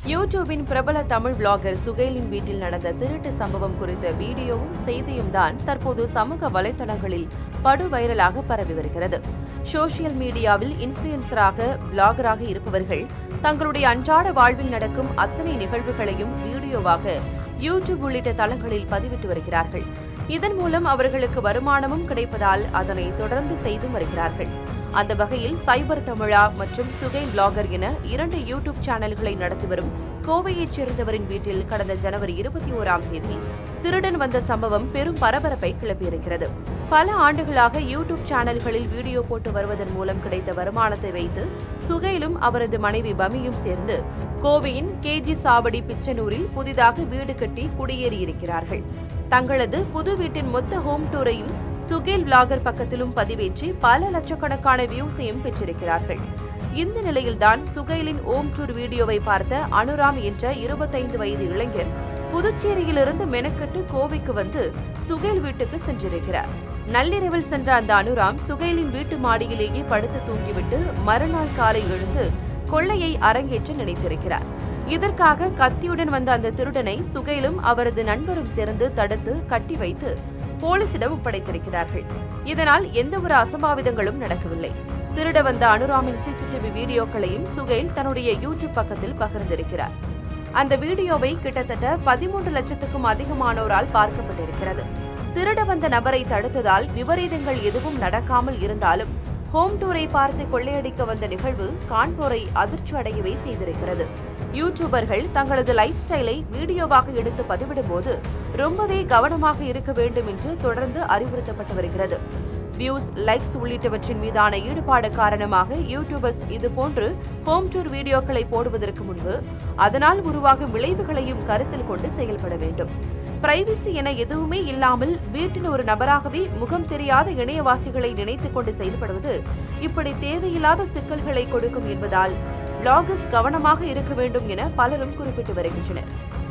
யூடியூபின் பிரபல தமிழ் பிளாகர் சுகைலின் வீட்டில் நடந்த திருட்டு சம்பவம் குறித்த வீடியோவும் செய்தியும் தான் தற்போது சமூக வலைதளங்களில் படு வைரலாக பரவி வருகிறது சோசியல் மீடியாவில் இன்ஃபுளுசராக பிளாகராக இருப்பவர்கள் தங்களுடைய அன்றாட வாழ்வில் நடக்கும் அத்தனை நிகழ்வுகளையும் வீடியோவாக யூடியூப் உள்ளிட்ட தளங்களில் பதிவிட்டு வருகிறார்கள் இதன் மூலம் அவர்களுக்கு வருமானமும் கிடைப்பதால் அதனை தொடர்ந்து செய்தும் வருகிறார்கள் அந்த வகையில் சைபர் தமிழா மற்றும் சுகை பிளாகர் என இரண்டு யூடியூப் சேனல்களை நடத்தி வரும் கோவையைச் சேர்ந்தவரின் வீட்டில் கடந்த ஜனவரி இருபத்தி ஓராம் தேதி திருடன் வந்த சம்பவம் பெரும் பரபரப்பை கிளப்பியிருக்கிறது பல ஆண்டுகளாக யூடியூப் சேனல்களில் வீடியோ போட்டு வருவதன் மூலம் கிடைத்த வருமானத்தை வைத்து சுகைலும் அவரது மனைவி பமியும் சேர்ந்து கோவையின் கேஜி சாவடி பிச்சனூரில் புதிதாக வீடு கட்டி குடியேறியிருக்கிறார்கள் தங்களது புது வீட்டின் மொத்த ஹோம் டூரையும் சுகேல் விளாகர் பக்கத்திலும் பதிவேற்றி பல லட்சக்கணக்கான வியூஸையும் பெற்றிருக்கிறார்கள் இந்த நிலையில்தான் சுகைலின் ஓம் டூர் வீடியோவை பார்த்த அனுராம் என்ற இருபத்தைந்து வயது இளைஞர் புதுச்சேரியிலிருந்து மெனக்கட்டு கோவைக்கு வந்து சுகைல் வீட்டுக்கு சென்றிருக்கிறார் நள்ளிரவில் சென்ற அந்த அனுராம் சுகைலின் வீட்டு மாடியிலேயே படுத்து தூங்கிவிட்டு மறுநாள் காலை எழுந்து கொள்ளையை அரங்கேற்ற நினைத்திருக்கிறார் இதற்காக கத்தியுடன் வந்த அந்த திருடனை சுகைலும் அவரது நண்பரும் சேர்ந்து தடுத்து கட்டி வைத்து போலீசிடம் ஒப்படைத்திருக்கிறார்கள் இதனால் எந்த ஒரு அசம்பாவிதங்களும் நடக்கவில்லை திருட வந்த அனுராமின் சிசிடிவி வீடியோக்களையும் சுகைல் தன்னுடைய யூடியூப் பக்கத்தில் பகிர்ந்திருக்கிறார் அந்த வீடியோவை கிட்டத்தட்ட பதிமூன்று லட்சத்துக்கும் அதிகமானோரால் பார்க்கப்பட்டிருக்கிறது திருட வந்த நபரை தடுத்ததால் விபரீதங்கள் எதுவும் நடக்காமல் இருந்தாலும் ஹோம் டூரை பார்த்து கொள்ளையடிக்க வந்த நிகழ்வு காண்போரை அதிர்ச்சி அடையவே செய்திருக்கிறது யூடியூபர்கள் தங்களது லைஃப் ஸ்டைலை வீடியோவாக எடுத்து பதிவிடும்போது ரொம்பவே கவனமாக இருக்க வேண்டும் என்று தொடர்ந்து அறிவுறுத்தப்பட்டு வருகிறது வியூஸ் லைக்ஸ் உள்ளிட்டவற்றின் மீதான ஈடுபாடு காரணமாக யூடியூபர்ஸ் இதுபோன்று ஹோம் டூர் வீடியோக்களை போடுவதற்கு முன்பு அதனால் உருவாகும் விளைவுகளையும் கருத்தில் கொண்டு செயல்பட வேண்டும் பிரைவசி என எதுவுமே இல்லாமல் வீட்டின் ஒரு நபராகவே முகம் தெரியாத இணையவாசிகளை நினைத்துக் கொண்டு செயல்படுவது இப்படி தேவையில்லாத சிக்கல்களை கொடுக்கும் என்பதால் பிளாகர்ஸ் கவனமாக இருக்க வேண்டும் என பலரும் குறிப்பிட்டு வருகின்றனர்